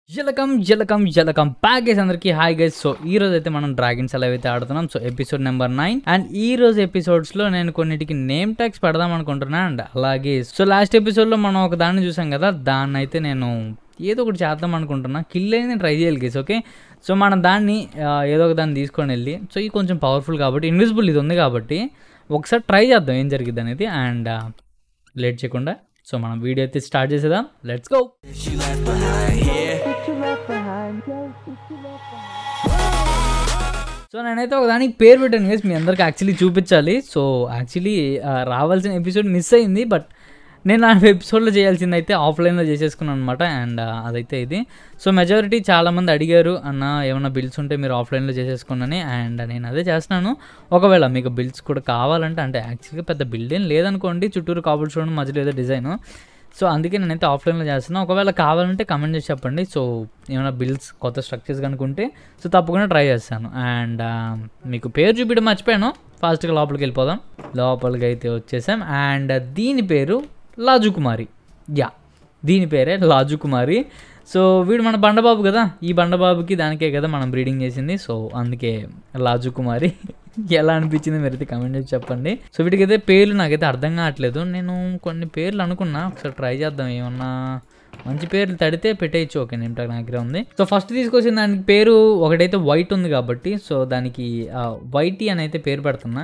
జలకం జలకం జలకం back guys అందరికి హాయ్ గైస్ సో ఈ రోజు అయితే మనం డ్రాగన్స్ ఎలా అయితే ఆడుతున్నాం so episode number nine and ఈ రోజు ఎపిసోడ్స్ లో నేను కొన్నిటికి నేమ్ ట్యాగ్స్ పెడదాం అనుకుంటున్నా అండ్ అలాగే సో లాస్ట్ ఎపిసోడ్ లో మనం ఒక దాన్ని చూసాం కదా దాన్ని అయితే నేను ఏదో ఒకటి చేద్దాం అనుకుంటున్నా కిల్ అనేది ట్రై చేయాలి గేస్ ఓకే సో మనం దాన్ని ఆ, ఏదో ఒక దాన్ని తీసుకొని వెళ్ళి సో ఇది కొంచెం పవర్ఫుల్ కాబట్టి ఇన్విజిబుల్ ఇది ఉంది కాబట్టి ఒకసారి ట్రై చేద్దాం ఏం జరిగింది అనేది అండ్ లేట్ చేయకుండా సో మనం వీడియో అయితే స్టార్ట్ చేసేద్దాం లెట్స్ గో సో నేనైతే ఒక దానికి పేరు పెట్టాను గైస్ మీ అందరికి యాక్చువల్లీ చూపించాలి సో యాక్చువల్లీ రావాల్సిన ఎపిసోడ్ మిస్ అయింది బట్ నేను ఆ ఎపిసోడ్లో చేయాల్సింది అయితే ఆఫ్లైన్లో చేసేసుకున్నాను అనమాట అండ్ అదైతే ఇది సో మెజారిటీ చాలామంది అడిగారు అన్న ఏమైనా బిల్స్ ఉంటే మీరు ఆఫ్లైన్లో చేసేసుకున్నాను అండ్ నేను అదే చేస్తున్నాను ఒకవేళ మీకు బిల్స్ కూడా కావాలంటే అంటే యాక్చువల్గా పెద్ద బిల్డ్ ఏం లేదనుకోండి చుట్టూరు కాబుల్ చూడండి మధ్యలో ఏదో డిజైన్ సో అందుకే నేనైతే ఆఫ్లైన్లో చేస్తున్నాను ఒకవేళ కావాలంటే కమెంట్ చేసి చెప్పండి సో ఏమైనా బిల్స్ కొత్త స్ట్రక్చర్స్ కనుకుంటే సో తప్పకుండా ట్రై చేస్తాను అండ్ మీకు పేరు చూపించడం మర్చిపోయాను ఫాస్ట్గా లోపలికి వెళ్ళిపోదాం లోపలికి అయితే వచ్చేసాం అండ్ దీని పేరు లాజు కుమారి యా దీని పేరే లాజు కుమారి సో వీడు మన బండబాబు కదా ఈ బండబాబుకి దానికే కదా మనం బ్రీడింగ్ చేసింది సో అందుకే లాజు కుమారి ఎలా అనిపించింది మీరైతే కమెంట్ చేసి చెప్పండి సో వీటికైతే పేర్లు నాకైతే అర్థం కావట్లేదు నేను కొన్ని పేర్లు అనుకున్నా ఒకసారి ట్రై చేద్దాం ఏమన్నా మంచి పేర్లు తడితే పెట్టేయచ్చు ఓకే నేమ్ ట్యాగ్ నా దగ్గర ఉంది సో ఫస్ట్ తీసుకొచ్చిన దానికి పేరు ఒకటైతే వైట్ ఉంది కాబట్టి సో దానికి వైటీ అని అయితే పేరు పెడుతున్నా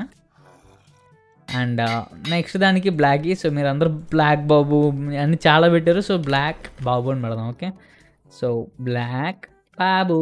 అండ్ నెక్స్ట్ దానికి బ్లాక్ సో మీరు అందరూ బ్లాక్ బాబు అన్ని చాలా పెట్టారు సో బ్లాక్ బాబు అని పెడదాం ఓకే సో బ్లాక్ బాబు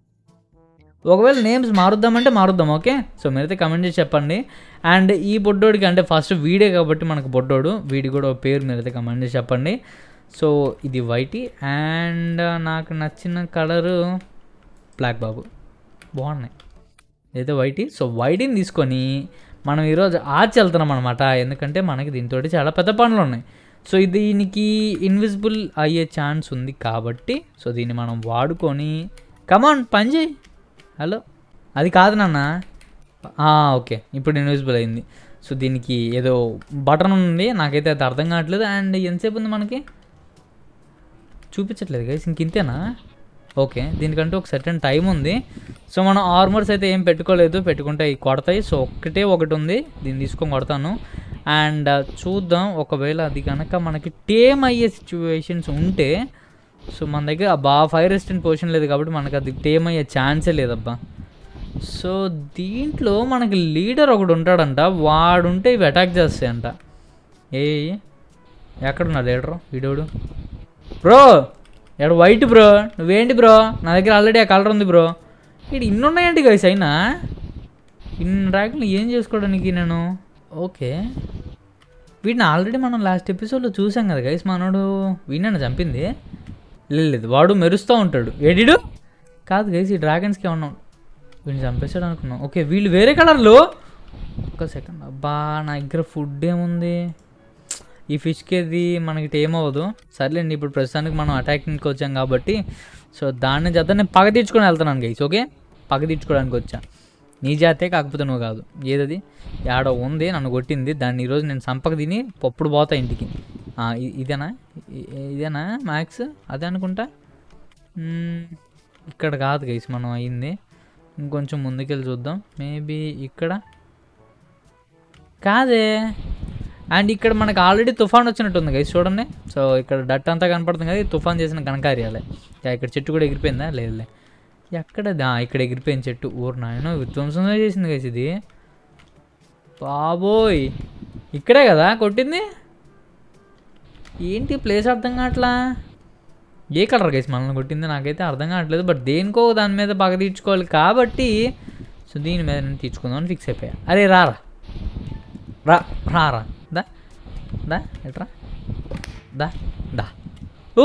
ఒకవేళ నేమ్స్ మారుద్దామంటే మారుద్దాం ఓకే సో మీరైతే కమెంట్ చేసి చెప్పండి అండ్ ఈ బొడ్డోడికి అంటే ఫస్ట్ వీడే కాబట్టి మనకు బొడ్డోడు వీడి కూడా ఒక పేరు మీరైతే కమెంట్ చేసి చెప్పండి సో ఇది వైటీ అండ్ నాకు నచ్చిన కలరు బ్లాక్ బాబు బాగున్నాయి అయితే వైటీ సో వైటీని తీసుకొని మనం ఈరోజు ఆచి వెళ్తున్నాం అనమాట ఎందుకంటే మనకి దీంతో చాలా పెద్ద పనులు ఉన్నాయి సో ఇది దీనికి ఇన్విజిబుల్ అయ్యే ఛాన్స్ ఉంది కాబట్టి సో దీన్ని మనం వాడుకొని కమాన్ పని చేయి హలో అది కాదు నాన్న ఆ, ఓకే ఇప్పుడు ఇన్విజిబుల్ అయింది సో దీనికి ఏదో బటన్ ఉంది నాకైతే అది అర్థం కావట్లేదు అండ్ ఎంతసేపు ఉంది మనకి చూపించట్లేదు గైస్ ఇంక ఇంతేనా ఓకే దీనికంటే ఒక సర్టన్ టైం ఉంది సో మనం ఆర్మర్స్ అయితే ఏం పెట్టుకోలేదు పెట్టుకుంటే అవి కొడతాయి సో ఒక్కటే ఒకటి ఉంది దీన్ని తీసుకొని కొడతాను అండ్ చూద్దాం ఒకవేళ అది కనుక మనకి టేమ్ అయ్యే సిచ్యువేషన్స్ ఉంటే సో మన దగ్గర బాగా ఫైర్ రెసిస్టెంట్ పొజిషన్ లేదు కాబట్టి మనకి అది టేమ్ అయ్యే ఛాన్సే లేదబ్బా సో దీంట్లో మనకి లీడర్ ఒకడు ఉంటాడంట వాడుంటే ఇవి అటాక్ చేస్తాయంట ఏ ఎక్కడున్నా లీడరు వీడోడు బ్రో ఇక్కడ వైట్ బ్రో నువ్వేంటి బ్రో నా దగ్గర ఆల్రెడీ ఆ కలర్ ఉంది బ్రో ఇక్కడ ఇన్ని ఉన్నాయండి గైస్ అయినా ఇన్ని ర్యాకులు ఏం చేసుకోవడానికి నేను ఓకే వీడిని ఆల్రెడీ మనం లాస్ట్ ఎపిసోడ్లో చూసాం కదా గైస్ మనోడు వీడిని చంపింది లేదు లేదు వాడు మెరుస్తూ ఉంటాడు ఏడిడు కాదు గైస్ ఈ డ్రాగన్స్కి ఏమన్నా వీడిని చంపేశాడు అనుకున్నాం ఓకే వీళ్ళు వేరే కలర్లు ఒక్క సెకండ్ అబ్బా నా దగ్గర ఫుడ్ ఏముంది ఈ ఫిష్కి అది మనకి టేమ్ అవ్వదు సర్లేండి ఇప్పుడు ప్రస్తుతానికి మనం అటాకింగ్కి వచ్చాం కాబట్టి సో దాన్ని చేత నేను పగ తీర్చుకొని వెళ్తున్నాను గైస్ ఓకే పగ తీర్చుకోవడానికి వచ్చా నీ జాతే కాకపోతే నువ్వు కాదు ఏదది యాడో ఉంది నన్ను కొట్టింది దాన్ని ఈరోజు నేను సంపక తిని పప్పుడు పోతా ఇంటికి ఆ, ఇ- ఇదేనా ఇ- ఇదేనా మ్యాక్స్ అదే అనుకుంటా మ్మ్, ఇక్కడ కాదు గైస్ మనం అయింది ఇంకొంచెం ముందుకెళ్ళి చూద్దాం మేబీ ఇక్కడ కాదే అండ్ ఇక్కడ మనకు ఆల్రెడీ తుఫాన్ వచ్చినట్టుంది గైస్ చూడండి సో ఇక్కడ డట్ అంతా కనపడుతుంది కదా ఇది తుఫాన్ చేసిన ఘనకార్యాలే యా, ఇక్కడ చెట్టు కూడా ఎగిరిపోయిందా లేదులే ఎక్కడ దా ఇక్కడ ఎగిరిపోయిన చెట్టు ఊరు నాయన విధ్వంసంగా చేసింది గైస్ ఇది బాబోయ్ ఇక్కడే కదా కొట్టింది ఏంటి ప్లేస్ అర్థం కావట్లా ఏ కలర్ గైస్ మనల్ని కొట్టింది నాకైతే అర్థం కావట్లేదు బట్ దేనికో దాని మీద బాగా తీర్చుకోవాలి కాబట్టి సో దీని మీద నేను తీర్చుకుందాం అని ఫిక్స్ అయిపోయా అరే రారా రా రా రా దా దా ఎట్రా దా దా ఓ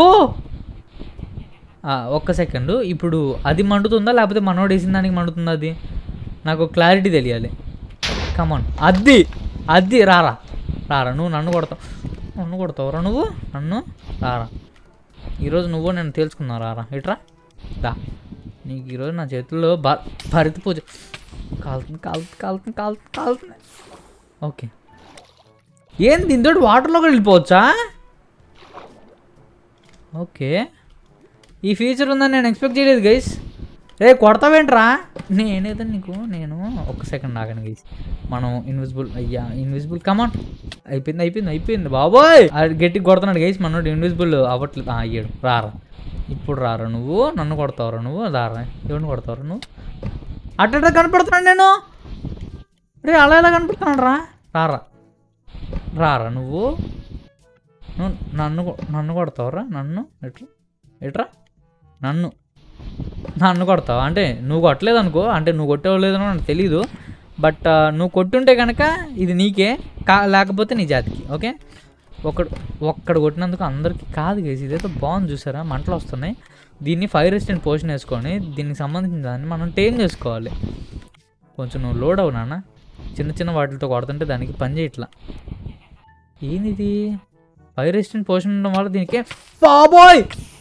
ఆ, ఒక్క సెకండ్ ఇప్పుడు అది మండుతుందా లేకపోతే మనోడు వేసిన దానికి మండుతుందా అది నాకు క్లారిటీ తెలియాలి కమాన్ అది అది రారా రారా నువ్వు నన్ను కొడతావు నన్ను కొడతావురా నువ్వు నన్ను రారా ఈరోజు నువ్వు నేను తేల్చుకున్నావు రారా ఇట్రా దా నీకు ఈరోజు నా చేతుల్లో బ భరతి పూజ కాలుతుంది కాలుతుంది కాలుతుంది కాలుతుంది కాలుతుంది ఓకే ఏంది దీంతో వాటర్లో కూడా వెళ్ళిపోవచ్చా ఓకే ఈ ఫీచర్ ఉందని నేను ఎక్స్పెక్ట్ చేయలేదు గైస్ రే కొడతావేంట్రా నేనేదో నీకు నేను ఒక సెకండ్ ఆగను గైస్ మనం ఇన్విజిబుల్ అయ్యా ఇన్విజిబుల్ కమాన్ అయిపోయింది అయిపోయింది అయిపోయింది బాబోయ్ అది గట్టిగా కొడుతున్నాడు గైస్ మనోడు ఇన్విజిబుల్ అవ్వట్లేదు ఆ, అయ్యాడు రారా ఇప్పుడు రారా నువ్వు నన్ను కొడతావురా నువ్వు రారా ఎవరిని కొడతావురా నువ్వు అట్ట కనపడుతున్నాడు నేను రే అలా ఎలా కనపడుతున్నాడు రా రారా రారా నువ్వు నువ్వు నన్ను కొ- నన్ను కొడతావురా నన్ను ఎట్రా ఎట్రా నన్ను నన్ను కొడతావా అంటే నువ్వు కొట్టలేదు అనుకో అంటే నువ్వు కొట్టేవో లేదో నాకు తెలీదు బట్ ఆ, నువ్వు కొట్టుంటే కనుక ఇది నీకే కా లేకపోతే నీ జాతికి ఓకే ఒక్కడు ఒక్కడు కొట్టినందుకు అందరికీ కాదు గేసి ఇదైతే బాగుంది చూసారా మంటలు వస్తున్నాయి దీన్ని ఫైర్ రెసిస్టెంట్ పోషన్ వేసుకొని దీనికి సంబంధించిన దాన్ని మనం టేమ్ చేసుకోవాలి కొంచెం నువ్వు లోడ్ అవు నాన్న చిన్న చిన్న వాటితో కొడుతుంటే దానికి పని చేయట్లా ఏంది ఫైర్ రెసిస్టెంట్ పోషన్ ఉండడం వల్ల దీనికి బాబోయ్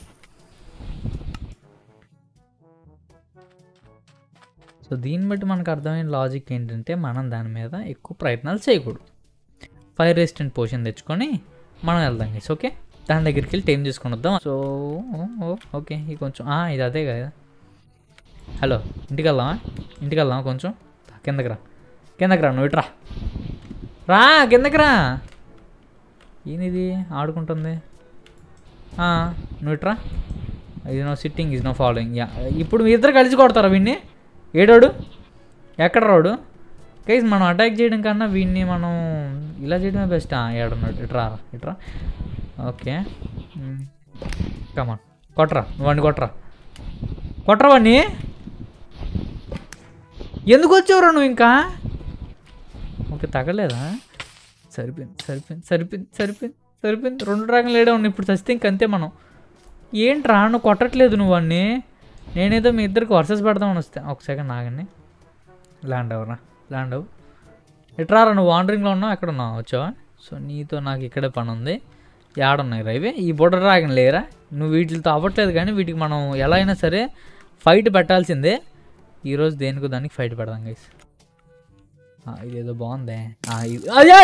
సో దీన్ని బట్టి మనకు అర్థమైన లాజిక్ ఏంటంటే మనం దాని మీద ఎక్కువ ప్రయత్నాలు చేయకూడదు ఫైర్ రెసిస్టెంట్ పోషన్ తెచ్చుకొని మనం వెళ్దాం గైస్ ఓకే దాని దగ్గరికి వెళ్ళి టైం చేసుకొని వద్దాం సో ఓకే ఇది కొంచెం ఆ, ఇది అదే కదా హలో ఇంటికి వెళ్దామా ఇంటికి వెళ్దామా కొంచెం కిందకి రా కిందకి రా నువ్వు ఇట్రా రా కిందకి రా ఏంది ఆడుకుంటుంది ఆ, నువ్వు ఇట్రా ఇది no sitting is no following yeah ఇప్పుడు మీ ఇద్దరు కలిసి కొడతారా వీడిని ఏడోడు ఎక్కడ రాడు కైస్ మనం అటాక్ చేయడం కన్నా వీడిని మనం ఇలా చేయడమే బెస్ట్ ఏడున్నాడు ఇట్రా రా, ఇట్రా ఓకే కమాన్ కొట్రా నువ్వు వాడిని కొట్రా కొట్రా వాడిని ఎందుకు వచ్చావురా నువ్వు ఇంకా ఓకే తగలేదా సరిపోయింది సరిపోయింది సరిపోయింది సరిపోయింది సరిపోయింది రెండు డ్రాగన్ లేడే ఉన్నాయి ఇప్పుడు చస్తే ఇంకంతే మనం ఏంట్రా నువ్వు కొట్టట్లేదు నువ్వు వాడిని నేనేదో మీ ఇద్దరికి వర్సెస్ పెడదామని వస్తే ఒక సెకండ్ ఆగండి ల్యాండ్ అవరా ల్యాండ్ అవ్వు ఎట్రారా నువ్వు వాండరింగ్లో ఉన్నావు ఎక్కడ ఉన్నావు వచ్చావా సో నీతో నాకు ఇక్కడే పని ఉంది ఏడున్నాయి రైవే ఈ బుడ్డ డ్రాగన్ లేరా నువ్వు వీటితో అవ్వట్లేదు కానీ వీటికి మనం ఎలా అయినా సరే ఫైట్ పెట్టాల్సిందే ఈరోజు దేనికో దానికి ఫైట్ పెడదాం గైస్ ఇదేదో బాగుందే ఆ, ఇది- అయ్యే!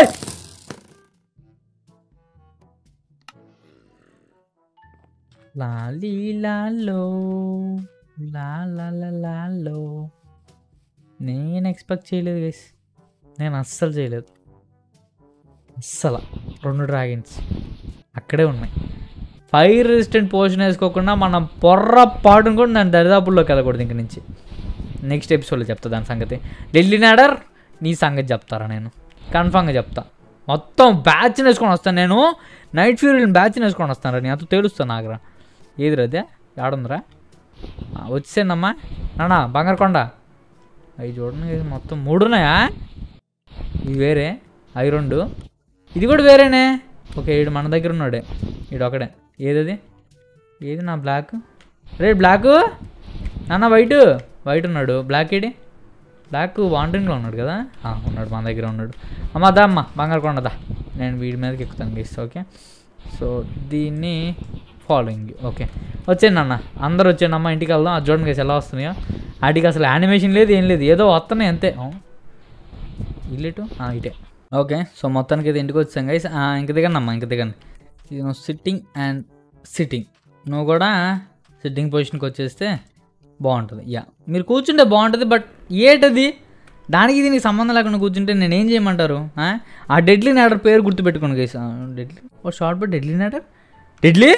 లాలీ లాలో లా లా లా లాలో నేను ఎక్స్పెక్ట్ చేయలేదు గైస్ నేను అస్సలు చేయలేదు అస్సలు రెండు డ్రాగన్స్ అక్కడే ఉన్నాయి ఫైర్ రెసిస్టెంట్ పోషన్ వేసుకోకుండా మనం పొర్ర పాటును కూడా దాని దరిదాపుల్లోకి వెళ్ళకూడదు ఇంక నుంచి నెక్స్ట్ ఎపిసోడ్లో చెప్తా దాని సంగతి ఢిల్లీ నాడర్ నీ సంగతి చెప్తారా నేను కన్ఫామ్గా చెప్తా మొత్తం బ్యాచ్ వేసుకొని వస్తాను నేను నైట్ ఫ్యూరియల్ బ్యాచ్ వేసుకొని వస్తాను రా నేను అంత తేలుస్తాను నాకురా ఏది రదే ఆడుందిరా వచ్చేసానమ్మా నానా బంగారకొండ అవి చూడండి ఇది మొత్తం మూడు ఉన్నాయా ఇవి వేరే అవి రెండు ఇది కూడా వేరేనే ఓకే ఈడు మన దగ్గర ఉన్నాడే ఈడు ఒకడే ఏదది ఏది నా బ్లాక్ రే బ్లాక్ నాన్న వైట్ వైట్ ఉన్నాడు బ్లాక్ ఏడి బ్లాక్ వాండరింగ్లో ఉన్నాడు కదా ఆ, ఉన్నాడు మన దగ్గర ఉన్నాడు అమ్మ దా అమ్మ బంగారు కొండ దా నేను వీడి మీదకి ఎక్కుతాను గీస్ ఓకే సో దీన్ని ఫాలోయింగ్ ఓకే వచ్చేయండి అన్న అందరు వచ్చేయండి అమ్మ ఇంటికి వెళ్దాం అది చూడండి గైస్ ఎలా వస్తున్నాయో వాటికి అసలు యానిమేషన్ లేదు ఏం లేదు ఏదో వస్తున్నాయి అంతే ఆ. ఇల్లేటు ఆ, ఇటే ఓకే సో మొత్తానికి అయితే ఇంటికి వచ్చాం గైస్ ఇంక దిగండి అమ్మా ఇంక దిగండి ఇది నువ్వు సిట్టింగ్ అండ్ సిట్టింగ్ నువ్వు కూడా సిట్టింగ్ పొజిషన్కి వచ్చేస్తే బాగుంటుంది యా మీరు కూర్చుంటే బాగుంటుంది బట్ ఏటది దానికి దీనికి సంబంధం లేకుండా కూర్చుంటే నేను ఏం చేయమంటారు ఆ? ఆ డెడ్లీ నాడర్ పేరు గుర్తుపెట్టుకోండి guys deadly oh short but deadly Nadder deadly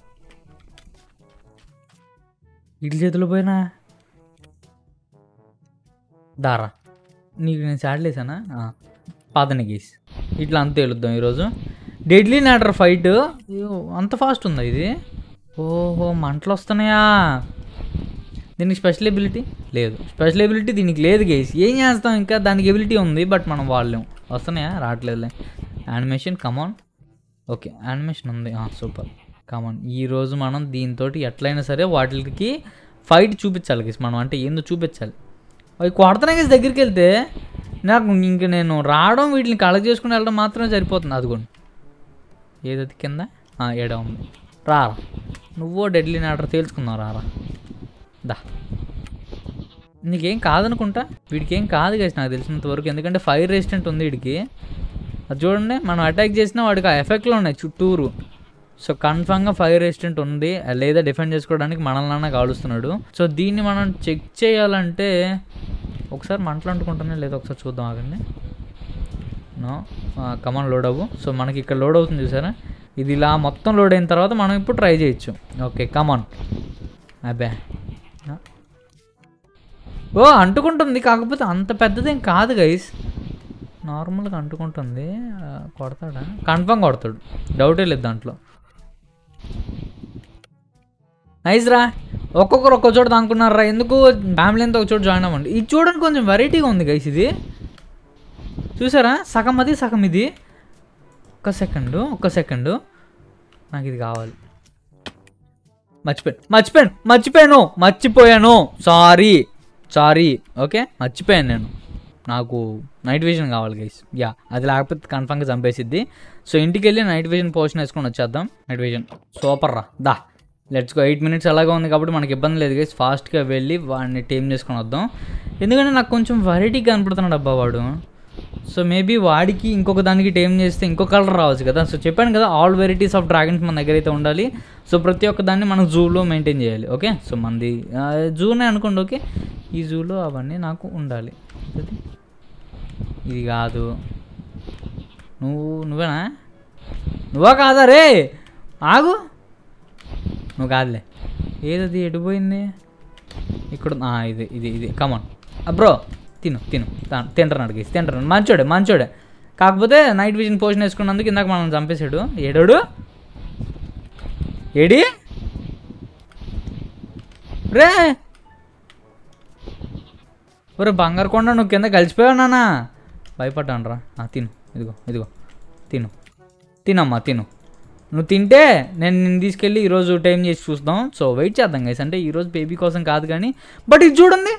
idli చేతిలో పోయినా దారా నీకు నేను చాడలేసానా పాతని గీస్ ఇట్లా అంత వెళుద్దాం ఈరోజు డెడ్లీ నాటర్ ఫైట్ అంత ఫాస్ట్ ఉందా ఇది ఓహో మంటలు వస్తున్నాయా దీనికి స్పెషల్ ఎబిలిటీ లేదు స్పెషల్ ఎబిలిటీ దీనికి లేదు గేస్ ఏం చేస్తాం ఇంకా దానికి ఎబిలిటీ ఉంది బట్ మనం వాళ్ళేం వస్తున్నాయా రావట్లేదులే యానిమేషన్ కమాన్ ఓకే యానిమేషన్ ఉంది సూపర్ కమాన్ ఈరోజు మనం దీంతో ఎట్లయినా సరే వాటికి ఫైట్ చూపించాలి గేస్ మనం అంటే ఏందో చూపించాలి అవి కొడతానే గేస్ దగ్గరికి వెళ్తే నాకు ఇంక నేను రావడం వీటిని కలెక్ట్ చేసుకుని వెళ్ళడం మాత్రమే సరిపోతుంది అదిగోండి ఏదది కింద ఆ, ఏడ ఉంది రారా నువ్వో డెడ్లీ ఆర్డర్ తేల్చుకున్నావు రారా దా నీకేం కాదనుకుంటా వీడికి ఏం కాదు గైస్ నాకు తెలిసినంత వరకు ఎందుకంటే ఫైర్ రెసిస్టెంట్ ఉంది వీడికి అది చూడండి మనం అటాక్ చేసినా వాడికి ఆ ఎఫెక్ట్లో ఉన్నాయి చుట్టూరు సో కన్ఫామ్గా ఫైర్ రెసిస్టెంట్ ఉంది లేదా డిఫెండ్ చేసుకోవడానికి మనల్ని కాలుస్తున్నాడు సో దీన్ని మనం చెక్ చేయాలంటే ఒకసారి మంటలు అంటుకుంటానే లేదా ఒకసారి చూద్దాం ఆగండి నో కమాన్ లోడ్ అవ్వు సో మనకి ఇక్కడ లోడ్ అవుతుంది చూసారా ఇది ఇలా మొత్తం లోడ్ అయిన తర్వాత మనం ఇప్పుడు ట్రై చేయొచ్చు ఓకే కమాన్ అబ్బే ఓ అంటుకుంటుంది కాకపోతే అంత పెద్దదేం కాదు గైస్ నార్మల్గా అంటుకుంటుంది ఆ, కొడతాడా కన్ఫామ్ కొడతాడు డౌటే లేదు దాంట్లో నైస్ రా ఒక్కొక్కరు ఒక్కో చోట అనుకున్నారా ఎందుకు ఫ్యామిలీ అంతా ఒక చోట జాయిన్ అవ్వండి ఇది చూడడానికి కొంచెం వెరైటీగా ఉంది గైస్ ఇది చూసారా సగం అది సగం ఇది ఒక్క సెకండు ఒక్క సెకండు నాకు ఇది కావాలి మర్చిపోయాను మర్చిపోయాను మర్చిపోయాను మర్చిపోయాను సారీ సారీ ఓకే మర్చిపోయాను నేను నాకు నైట్ విజన్ కావాలి గైస్ యా అది లేకపోతే కన్ఫామ్గా చంపేసిద్ది సో ఇంటికి వెళ్ళి నైట్ విజన్ పోషన్ వేసుకొని వచ్చేద్దాం నైట్ విజన్ సూపర్ రా దా లెట్స్ గో ఎయిట్ మినిట్స్ అలాగే ఉంది కాబట్టి మనకి ఇబ్బంది లేదు గైస్ ఫాస్ట్గా వెళ్ళి వాడిని టేమ్ చేసుకొని వద్దాం ఎందుకంటే నాకు కొంచెం వెరైటీ కనపడుతున్నాడు అబ్బా వాడు సో మేబీ వాడికి ఇంకొక దానికి టేమ్ చేస్తే ఇంకో కలర్ రావచ్చు కదా సో చెప్పాను కదా ఆల్ వెరైటీస్ ఆఫ్ డ్రాగన్స్ మన దగ్గర అయితే ఉండాలి సో ప్రతి ఒక్క దాన్ని మనం జూలో మెయింటైన్ చేయాలి ఓకే సో మనది జూనే అనుకోండి ఓకే ఈ జూలో అవన్నీ నాకు ఉండాలి ఇది- ఇది కాదు నువ్వు నువ్వేనా నువ్వా కాదా రే ఆగు నువ్వు కాదులే ఏదది ఎడిపోయింది ఇక్కడ ఆ, ఇది ఇది ఇది కమాన్ బ్రో తిను తిను తా- తింటున్నాడు గీసి తింటున్నాడు మంచోడే మంచోడే కాకపోతే నైట్ విజన్ పోషన్ వేసుకున్నందుకు ఇందాక మనం చంపేశాడు ఏడాడు ఏడి రే ఒరే బంగారు కొండ నువ్వు కింద కలిసిపోయావు నాన్న భయపడ్డాను రా తిను ఇదిగో ఇదిగో తిను తినమ్మా తిను నువ్వు తింటే నేను నిన్ను తీసుకెళ్ళి ఈరోజు టైం చేసి చూస్తాం సో వెయిట్ చేద్దాం గైస్ అంటే ఈరోజు బేబీ కోసం కాదు కానీ బట్ ఇది చూడండి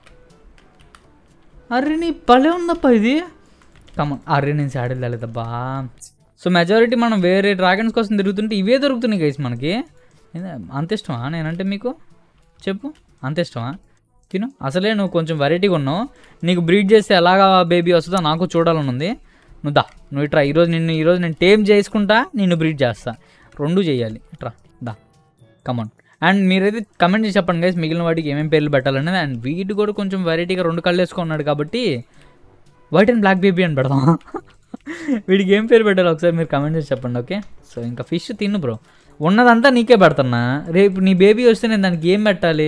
అర్రే నీ భలే ఉందప్పా ఇది కమ అర్రే నేను శాడిల్ తెలేదబ్బా సో మెజారిటీ మనం వేరే డ్రాగన్స్ కోసం తిరుగుతుంటే ఇవే దొరుకుతున్నాయి గైస్ మనకి ఏంది, అంత ఇష్టమా నేనంటే మీకు చెప్పు అంత ఇష్టమా తిను అసలే నువ్వు కొంచెం వెరైటీగా ఉన్నావు నీకు బ్రీడ్ చేస్తే ఎలాగా బేబీ వస్తుందో నాకు చూడాలని ఉంది నువ్వు దా నువ్వు ఇట్రా ఈరోజు నిన్ను ఈరోజు నేను టేమ్ చేసుకుంటా నిన్ను బ్రీడ్ చేస్తా రెండు చేయాలి ఇట్రా దా కమాన్ అండ్ మీరైతే కమెంట్ చేసి చెప్పండి గైస్ మిగిలిన వాటికి ఏమేమి పేర్లు పెట్టాలనేది అండ్ వీటి కూడా కొంచెం వెరైటీగా రెండు కళ్ళు వేసుకున్నాడు కాబట్టి వైట్ అండ్ బ్లాక్ బేబీ అని పెడదాం వీడికి ఏం పేరు పెట్టాలి ఒకసారి మీరు కమెంట్ చేసి చెప్పండి ఓకే సో ఇంకా ఫిష్ తిను బ్రో ఉన్నదంతా నీకే పెడుతున్నా రేపు నీ బేబీ వస్తే నేను దానికి ఏం పెట్టాలి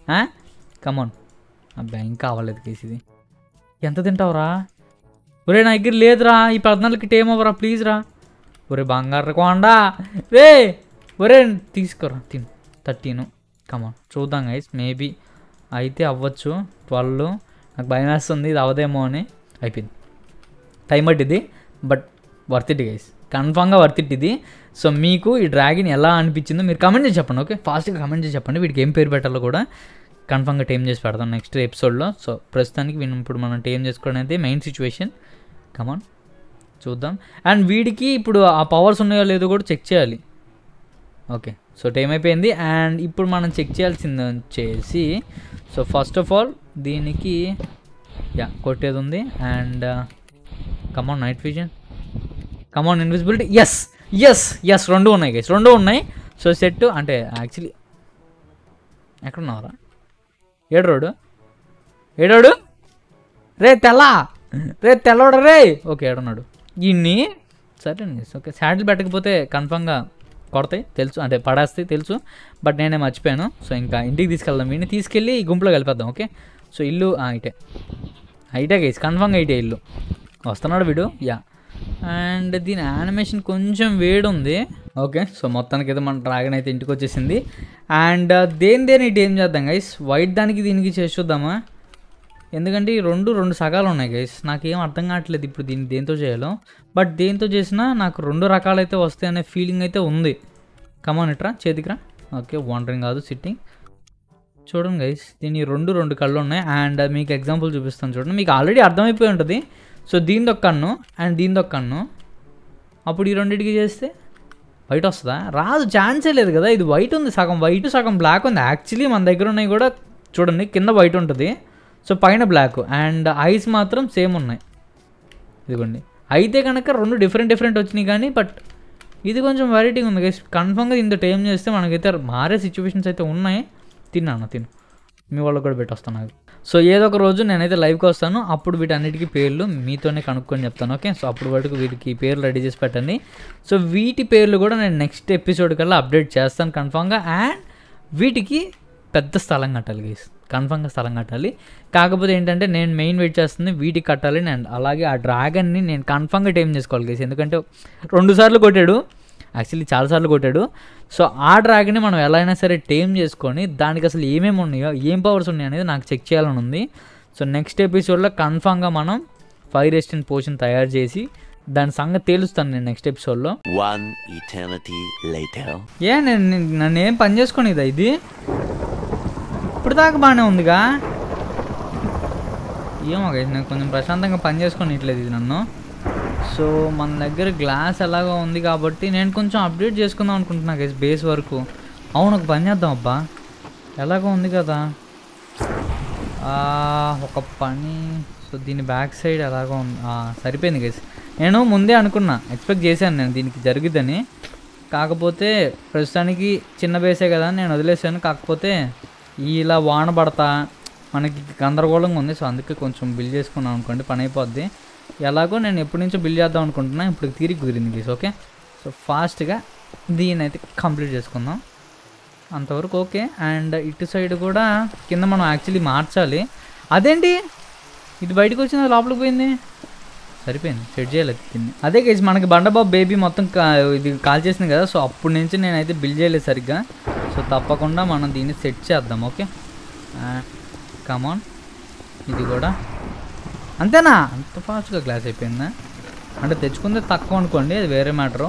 కమాన్ అబ్బా ఇంకా అవ్వలేదు కేసు ఇది ఎంత తింటావురా ఒరే నా దగ్గర లేదురా ఈ పద్నాలుగుకి టేమ్ అవ్వరా ప్లీజ్ రా ఒరే బంగారు కొండా రే ఒరే తీసుకురా తిను థర్టీను కమాన్ చూద్దాం గైస్ మేబీ అయితే అవ్వచ్చు ట్వెల్వ్ నాకు భయం వేస్తుంది ఇది అవదేమో అని అయిపోయింది టైం పట్టింది బట్ వర్త్ ఇట్ గైస్ కన్ఫామ్గా వర్త్ ఇట్ ఇది సో మీకు ఈ డ్రాగన్ ఎలా అనిపించిందో మీరు కమెంట్ చేసి చెప్పండి ఓకే ఫాస్ట్గా కమెంట్ చేసి చెప్పండి వీడికి ఏం పేరు పెట్టాలో కూడా కన్ఫామ్గా టైం చేసి పెడతాం నెక్స్ట్ ఎపిసోడ్లో సో ప్రస్తుతానికి వీళ్ళు ఇప్పుడు మనం టైం చేసుకోవడం అయితే మెయిన్ సిచ్యువేషన్ కమాన్ చూద్దాం అండ్ వీడికి ఇప్పుడు ఆ పవర్స్ ఉన్నాయో లేదో కూడా చెక్ చేయాలి ఓకే సో టైం అయిపోయింది అండ్ ఇప్పుడు మనం చెక్ చేయాల్సింది వచ్చేసి సో ఫస్ట్ ఆఫ్ ఆల్ దీనికి యా కొట్టేది ఉంది and come on night vision come on invisibility yes yes yes రెండు ఉన్నాయి గైస్ రెండు ఉన్నాయి సో సెట్ అంటే యాక్చువల్లీ ఎక్కడున్నారా ఏడు రోడ్ ఏడోడు రే తెల్ల రే తెల్లవాడు రే ఓకే ఏడున్నాడు ఇన్ని సరే ఓకే శాడిల్ పెట్టకపోతే కన్ఫామ్గా కొడతాయి తెలుసు అంటే పడేస్తాయి తెలుసు బట్ నేనే మర్చిపోయాను సో ఇంకా ఇంటికి తీసుకెళ్దాం వీడిని తీసుకెళ్ళి ఈ గుంపులో కలిపేద్దాం ఓకే సో ఇల్లు ఆ, ఇటే ఇటే గైస్ కన్ఫామ్గా ఇటే ఇల్లు వస్తున్నాడు వీడు యా అండ్ దీని యానిమేషన్ కొంచెం వేడి ఉంది ఓకే సో మొత్తానికి అయితే మన డ్రాగన్ అయితే ఇంటికి వచ్చేసింది అండ్ దేని దేని ఇటు ఏం చేద్దాం గైస్ వైట్ దానికి దీనికి చేసి చూద్దామా ఎందుకంటే ఈ రెండు రెండు సగాలు ఉన్నాయి గైస్ నాకేం అర్థం కావట్లేదు ఇప్పుడు దీన్ని దేంతో చేయాలో బట్ దేంతో చేసినా నాకు రెండు రకాలైతే వస్తాయి అనే ఫీలింగ్ అయితే ఉంది కమాన్ ఇట్రా చేతికిరా ఓకే వాండరింగ్ కాదు సిట్టింగ్ చూడండి గైస్ దీని రెండు రెండు కళ్ళు ఉన్నాయి అండ్ మీకు ఎగ్జాంపుల్ చూపిస్తాను చూడండి మీకు ఆల్రెడీ అర్థమైపోయి ఉంటుంది సో దీని ఒక కన్ను అండ్ దీని ఒక కన్ను అప్పుడు ఈ రెండింటికి చేస్తే వైట్ వస్తుందా రాదు ఛాన్సే లేదు కదా ఇది వైట్ ఉంది సగం వైట్ సగం బ్లాక్ ఉంది యాక్చువల్లీ మన దగ్గర ఉన్నాయి కూడా చూడండి కింద వైట్ ఉంటుంది సో పైన బ్లాక్ అండ్ ఐస్ మాత్రం సేమ్ ఉన్నాయి ఇదిగోండి అయితే కనుక రెండు డిఫరెంట్ డిఫరెంట్ వచ్చినాయి కానీ బట్ ఇది కొంచెం వెరైటీగా ఉంది గైస్ కన్ఫామ్గా ఇంత టైం చేస్తే మనకైతే మారే సిచ్యువేషన్స్ అయితే ఉన్నాయి తిన్నాను తిను మీ వాళ్ళకి కూడా పెట్టొస్తాను నాకు సో ఏదో ఒక రోజు నేనైతే లైవ్కి వస్తాను అప్పుడు వీటన్నిటికీ పేర్లు మీతోనే కనుక్కొని చెప్తాను ఓకే సో అప్పుడు వరకు వీటికి పేర్లు రెడీ చేసి పెట్టండి సో వీటి పేర్లు కూడా నేను నెక్స్ట్ ఎపిసోడ్ కల్లా అప్డేట్ చేస్తాను కన్ఫామ్గా అండ్ వీటికి పెద్ద స్థలం కట్టాలి గైస్ కన్ఫామ్గా స్థలం కట్టాలి కాకపోతే ఏంటంటే నేను మెయిన్ వెయిట్ చేస్తుంది వీటికి కట్టాలి అండ్ అలాగే ఆ డ్రాగన్ని నేను కన్ఫామ్గా టైం చేసుకోవాలి గైస్ ఎందుకంటే రెండు సార్లు కొట్టాడు యాక్చువల్లీ చాలాసార్లు కొట్టాడు సో ఆ డ్రాగన్ని మనం ఎలా అయినా సరే టేమ్ చేసుకొని దానికి అసలు ఏమేమి ఉన్నాయో ఏం పవర్స్ ఉన్నాయి అనేది నాకు చెక్ చేయాలని ఉంది సో నెక్స్ట్ ఎపిసోడ్లో కన్ఫామ్గా మనం ఫైర్ రెస్టెంట్ పోషన్ తయారు చేసి దాని సంగతి తేలుస్తాను నేను నెక్స్ట్ ఎపిసోడ్లో One eternity later. ఏ నేను నేను- నన్ను ఏం పని చేసుకొని ఇదా ఇది ఇప్పుడు దాకా బాగానే ఉందిగా ఏమో గైస్ నేను కొంచెం ప్రశాంతంగా పని చేసుకొని ఇట్లేదు ఇది నన్ను సో మన దగ్గర గ్లాస్ ఎలాగో ఉంది కాబట్టి నేను కొంచెం అప్డేట్ చేసుకుందాం అనుకుంటున్నా గైస్ బేస్ వరకు అవును ఒక పని చేద్దాం అబ్బా ఎలాగో ఉంది కదా ఆ, ఒక పని సో దీని బ్యాక్ సైడ్ ఎలాగో ఉంది ఆ, సరిపోయింది గైస్ నేను ముందే అనుకున్నా ఎక్స్పెక్ట్ చేశాను నేను దీనికి జరుగుద్దని కాకపోతే ప్రస్తుతానికి చిన్న బేసే కదా అని నేను వదిలేసాను కాకపోతే ఈ ఇలా వాన పడతా మనకి గందరగోళంగా ఉంది సో అందుకే కొంచెం బిల్ చేసుకున్నాం అనుకోండి పని అయిపోద్ది ఎలాగో నేను ఎప్పటి నుంచో బిల్ చేద్దాం అనుకుంటున్నా ఇప్పుడు తిరిగి కుదిరింది గీస్ ఓకే సో ఫాస్ట్గా దీన్ని అయితే కంప్లీట్ చేసుకుందాం అంతవరకు ఓకే అండ్ ఇటు సైడ్ కూడా కింద మనం యాక్చువల్లీ మార్చాలి అదేంటి ఇది బయటకు వచ్చింది లోపలికి పోయింది సరిపోయింది సెట్ చేయలేదు దీన్ని అదే కేసు మనకి బండబాబు బేబీ మొత్తం కా ఇది కాల్ చేసింది కదా సో అప్పటి నుంచి నేనైతే బిల్ చేయలేదు సరిగ్గా సో తప్పకుండా మనం దీన్ని సెట్ చేద్దాం ఓకే కమాన్ ఇది కూడా అంతేనా అంత ఫాస్ట్గా గ్లాస్ అయిపోయిందా అంటే తెచ్చుకుందే తక్కువ అనుకోండి అది వేరే మ్యాటరు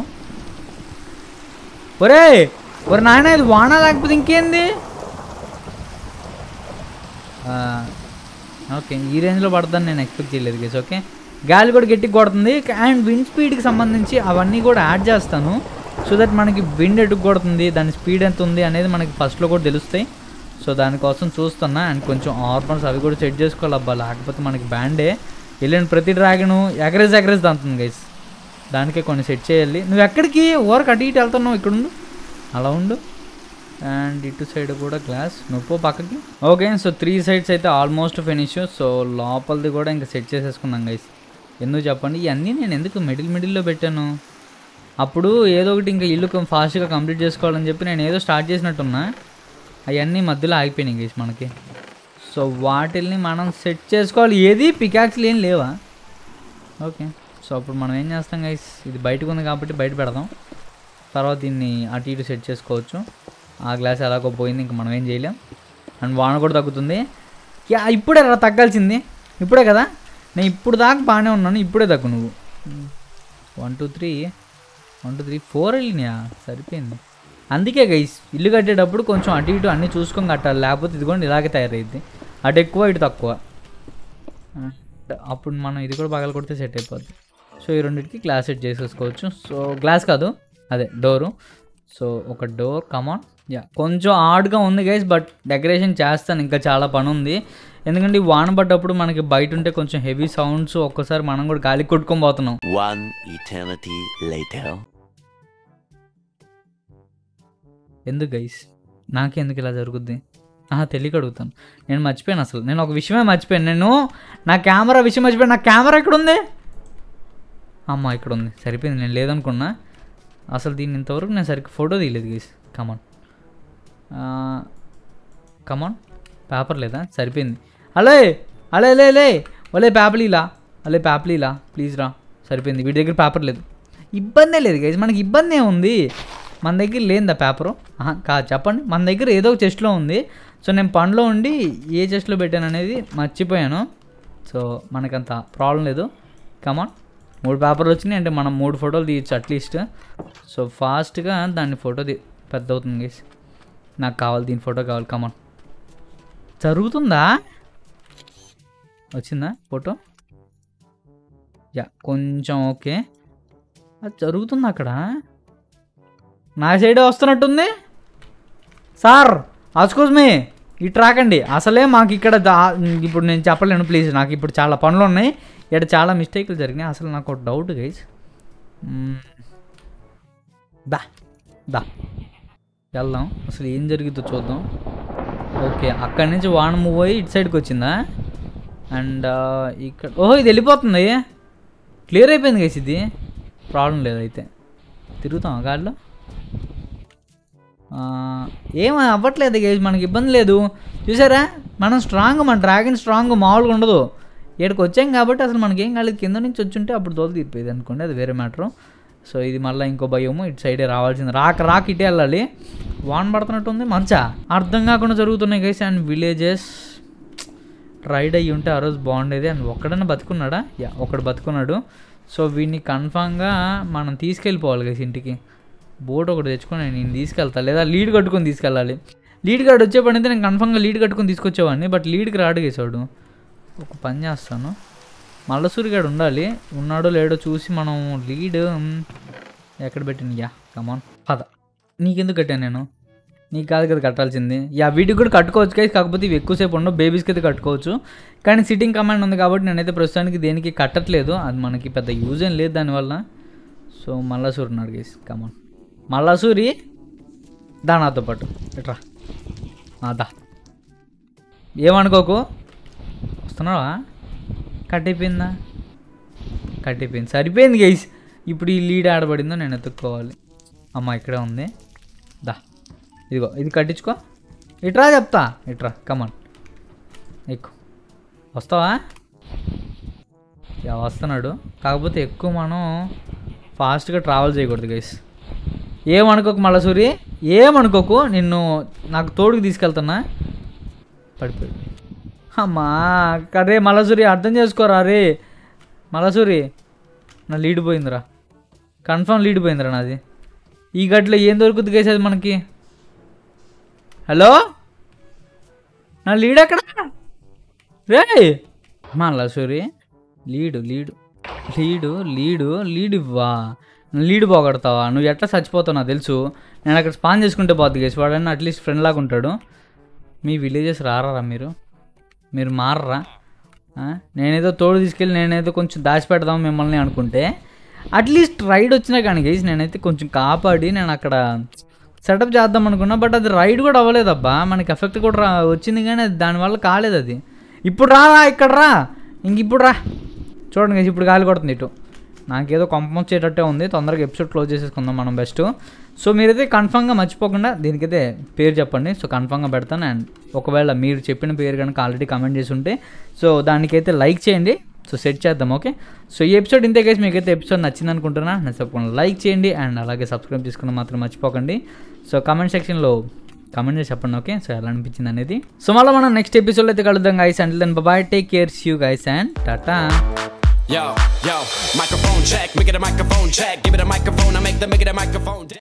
ఒరే ఒరే నాయన ఇది వాన లేకపోతే ఇంకేంది ఆ, ఓకే ఈ రేంజ్లో పడుతుందని నేను ఎక్స్పెక్ట్ చేయలేదు గేస్ ఓకే గాలి కూడా గట్టిగా కొడుతుంది అండ్ విండ్ స్పీడ్కి సంబంధించి అవన్నీ కూడా యాడ్ చేస్తాను సో దట్ మనకి విండ్ ఎటు కొడుతుంది దాని స్పీడ్ ఎంత ఉంది అనేది మనకి ఫస్ట్లో కూడా తెలుస్తాయి సో దానికోసం చూస్తున్నా అండ్ కొంచెం ఆర్బన్స్ అవి కూడా సెట్ చేసుకోవాలి అబ్బా లేకపోతే మనకి బ్యాండే వెళ్ళిన ప్రతి డ్రాగను ఎగరేజ్ ఎగరేజ్ దంతుంది గైస్ దానికే కొన్ని సెట్ చేయాలి నువ్వు ఎక్కడికి ఓరకు అటు ఇటు వెళ్తున్నావు ఇక్కడ ఉండు అలా ఉండు అండ్ ఇటు సైడ్ కూడా గ్లాస్ నువ్వు పక్కకి ఓకే సో త్రీ సైడ్స్ అయితే ఆల్మోస్ట్ ఫినిష్ సో లోపలిది కూడా ఇంకా సెట్ చేసేసుకున్నాం గైస్ ఎందుకు చెప్పండి ఇవన్నీ నేను ఎందుకు మిడిల్ మిడిల్లో పెట్టాను అప్పుడు ఏదో ఒకటి ఇంకా ఇల్లు ఫాస్ట్గా కంప్లీట్ చేసుకోవాలని చెప్పి నేను ఏదో స్టార్ట్ చేసినట్టున్నా అవన్నీ మధ్యలో ఆగిపోయినాయి గైస్ మనకి సో వాటిల్ని మనం సెట్ చేసుకోవాలి ఏది పికాక్స్లు ఏం లేవా ఓకే సో అప్పుడు మనం ఏం చేస్తాం గైస్ ఇది బయటకు ఉంది కాబట్టి బయట పెడదాం తర్వాత దీన్ని అటు ఇటు సెట్ చేసుకోవచ్చు ఆ గ్లాస్ ఎలాగో పోయింది ఇంకా మనం ఏం చేయలేం అండ్ వాన కూడా తగ్గుతుంది యా ఇప్పుడే రా తగ్గాల్సింది ఇప్పుడే కదా నేను ఇప్పుడు దాకా బాగానే ఉన్నాను ఇప్పుడే తగ్గు నువ్వు one two three one two three four వెళ్ళినాయా సరిపోయింది అందుకే గైస్ ఇల్లు కట్టేటప్పుడు కొంచెం అటు ఇటు అన్నీ చూసుకొని కట్టాలి లేకపోతే ఇదిగోండి ఇలాగే తయారైద్ది అటు ఎక్కువ ఇటు తక్కువ అప్పుడు మనం ఇది కూడా పగల కొడితే సెట్ అయిపోద్ది సో ఈ రెండింటికి గ్లాస్ సెట్ చేసేసుకోవచ్చు సో గ్లాస్ కాదు అదే డోరు సో ఒక డోర్ కమాన్ యా కొంచెం ఆడ్గా ఉంది గైస్ బట్ డెకరేషన్ చేస్తాను ఇంకా చాలా పని ఉంది ఎందుకంటే ఈ వాన పడ్డప్పుడు మనకి బయట ఉంటే కొంచెం హెవీ సౌండ్స్ ఒక్కసారి మనం కూడా గాలి కొట్టుకొని పోతున్నాం One eternity later. ఎందుకు గైస్ నాకెందుకు ఇలా జరుగుద్ది ఆహా తెలియక అడుగుతాను నేను మర్చిపోయాను అసలు నేను ఒక విషయమే మర్చిపోయాను నేను నా కెమెరా విషయం మర్చిపోయాను నా కెమెరా ఎక్కడ ఉంది అమ్మ ఇక్కడ ఉంది సరిపోయింది నేను లేదనుకున్నా అసలు దీన్ని ఇంతవరకు నేను సరిగ్గా ఫోటో తీయలేదు గైస్ కమాన్ కమాన్ పేపర్ లేదా సరిపోయింది అలే అలే లే లే ఒలే పేపర్ ఇలా అలే పేపర్ ఇలా ప్లీజ్ రా సరిపోయింది వీడి దగ్గర పేపర్ లేదు ఇబ్బందే లేదు గైస్ మనకి ఇబ్బంది ఉంది మన దగ్గర లేనిదా పేపరు ఆహా, కాదు చెప్పండి మన దగ్గర ఏదో ఒక చెస్ట్లో ఉంది సో నేను పనిలో ఉండి ఏ చెస్ట్లో పెట్టాను అనేది మర్చిపోయాను సో మనకంత ప్రాబ్లం లేదు కమాన్ మూడు పేపర్లు వచ్చినాయి అంటే మనం మూడు ఫోటోలు తీయచ్చు అట్లీస్ట్ సో ఫాస్ట్గా దాన్ని ఫోటో తీ పెద్ద అవుతుంది గైస్ నాకు కావాలి దీని ఫోటో కావాలి కమాన్ జరుగుతుందా వచ్చిందా ఫోటో యా కొంచెం ఓకే అది జరుగుతుంది అక్కడ నా సైడే వస్తున్నట్టుంది సార్ అస్కోజ్ మీ ఇటు రాకండి అసలే మాకు ఇక్కడ దా- ఇప్పుడు నేను చెప్పలేను ప్లీజ్ నాకు ఇప్పుడు చాలా పనులు ఉన్నాయి ఇక్కడ చాలా మిస్టేక్లు జరిగినాయి అసలు నాకు ఒక డౌట్ గైస్ దా దా వెళ్దాం అసలు ఏం జరిగిద్దో చూద్దాం ఓకే అక్కడి నుంచి వాన మూవ్ అయ్యి ఇటు సైడ్కి వచ్చిందా అండ్ ఇక్కడ ఓహో ఇది వెళ్ళిపోతుంది క్లియర్ అయిపోయింది గైస్ ఇది ప్రాబ్లం లేదు అయితే తిరుగుతాం గాడిలో ఏం అవ్వట్లేదు గైస్ మనకి ఇబ్బంది లేదు చూసారా మనం స్ట్రాంగ్ మన డ్రాగన్ స్ట్రాంగ్ మామూలుగా ఉండదు ఇక్కడికి వచ్చాం కాబట్టి అసలు మనకేం కాలేదు కింద నుంచి వచ్చుంటే అప్పుడు తోలు తీరిపోయేది అనుకోండి అది వేరే మ్యాటరు సో ఇది మళ్ళీ ఇంకో భయము ఇటు సైడే రావాల్సింది రాక రాక ఇటే వెళ్ళాలి వాన్ పడుతున్నట్టుంది మంచా అర్థం కాకుండా జరుగుతున్నాయి గైస్ అండ్ విలేజెస్ రైడ్ అయ్యి ఉంటే ఆ రోజు బాగుండేది అండ్ ఒక్కడన్నా బతుకున్నాడా యా ఒకడు బతుకున్నాడు సో వీడిని కన్ఫామ్గా మనం తీసుకెళ్ళిపోవాలి గైస్ ఇంటికి బోట్ ఒకటి తెచ్చుకొని నేను తీసుకెళ్తా లేదా లీడ్ కట్టుకొని తీసుకెళ్ళాలి లీడ్ గార్డ్ వచ్చే పని అయితే నేను కన్ఫామ్గా లీడ్ కట్టుకొని తీసుకొచ్చేవాడిని బట్ లీడ్కి రాడు గేసాడు ఒక పని చేస్తాను మల్లసూరి గాడు ఉండాలి ఉన్నాడో లేడో చూసి మనం లీడ్ మ్, ఎక్కడ పెట్టిన యా కమాన్ పద నీకెందుకు కట్టాను నేను నీకు కాదు కదా కట్టాల్సింది యా వీటికి కూడా కట్టుకోవచ్చు కదా కాకపోతే ఇవి ఎక్కువసేపు ఉండవు బేబీస్కి అయితే కట్టుకోవచ్చు కానీ సిట్టింగ్ కమాండ్ ఉంది కాబట్టి నేనైతే ప్రస్తుతానికి దేనికి కట్టట్లేదు అది మనకి పెద్ద యూజ్ ఏం లేదు దానివల్ల సో మల్లాసూరి ఉన్నాడు గేస్ కమాన్ మల్లాసూరి దా నాతో పాటు ఎట్రా ఆ, దా ఏమనుకోకు వస్తున్నావా కట్టయిపోయిందా కట్టయిపోయింది సరిపోయింది గైస్ ఇప్పుడు ఈ లీడ్ ఆడబడిందో నేను ఎత్తుక్కోవాలి అమ్మ ఇక్కడే ఉంది దా ఇదిగో ఇది కట్టించుకో ఇట్రా చెప్తా ఇట్రా కమాన్ ఎక్కువ వస్తావా యా వస్తున్నాడు కాకపోతే ఎక్కువ మనం ఫాస్ట్గా ట్రావెల్ చేయకూడదు గైస్ ఏమనుకోకు మళ్ళా సూరి ఏమనుకోకు నిన్ను నాకు తోడుకు తీసుకెళ్తున్నా పడిపోయి అమ్మా కరే మలసూరి అర్థం చేసుకోరా రే మలసూరి నా లీడ్ పోయిందిరా కన్ఫర్మ్ లీడ్ పోయిందిరా నాది ఈ గట్లో ఏం దొరుకుతుంది కేసేది మనకి హలో నా లీడ్ ఎక్కడ రే మలసూరి lead lead lead lead lead ఇవ్వా లీడ్ పోగొడతావా నువ్వు ఎట్లా చచ్చిపోతావు నాకు తెలుసు నేను అక్కడ స్పాన్ చేసుకుంటే పోతుంది కేసు వాడని అట్లీస్ట్ ఫ్రెండ్ లాగా ఉంటాడు మీ విలేజెస్ రారా మీరు మీరు మారరా ఆ? నేనేదో తోడు తీసుకెళ్ళి నేనేదో కొంచెం దాచిపెడదాం మిమ్మల్ని అనుకుంటే అట్లీస్ట్ రైడ్ వచ్చినా కానీ గైస్ నేనైతే కొంచెం కాపాడి నేను అక్కడ సెటప్ చేద్దాం అనుకున్నా బట్ అది రైడ్ కూడా అవ్వలేదబ్బా మనకి ఎఫెక్ట్ కూడా రా వచ్చింది కానీ అది దానివల్ల కాలేదు అది ఇప్పుడు రా రా ఇక్కడ రా ఇంక ఇప్పుడు రా చూడండి guys, ఇప్పుడు గాలి కొడుతుంది ఇటు నాకేదో కొంప వచ్చేటట్టే ఉంది తొందరగా ఎపిసోడ్ క్లోజ్ చేసేసుకుందాం మనం బెస్ట్ సో మీరైతే కన్ఫామ్గా మర్చిపోకుండా దీనికైతే పేరు చెప్పండి సో కన్ఫామ్గా పెడతాను అండ్ ఒకవేళ మీరు చెప్పిన పేరు కనుక ఆల్రెడీ కమెంట్ చేసి ఉంటే సో దానికైతే లైక్ చేయండి సో సెట్ చేద్దాం ఓకే సో ఈ ఎపిసోడ్ ఇంతే కేసు మీకైతే ఎపిసోడ్ నచ్చింది అనుకుంటున్నా నేను తప్పకుండా లైక్ చేయండి అండ్ అలాగే సబ్స్క్రైబ్ చేసుకుని మాత్రం మర్చిపోకండి సో కమెంట్ సెక్షన్లో కమెంట్ చేసి చెప్పండి ఓకే సో ఎలా అనిపించింది అనేది సో మళ్ళీ మనం నెక్స్ట్ ఎపిసోడ్ అయితే కలుద్దాం guys and then bye take cares you guys and tata Yo, yo, microphone check, make it a microphone check. Give it a microphone, I make the make it a microphone.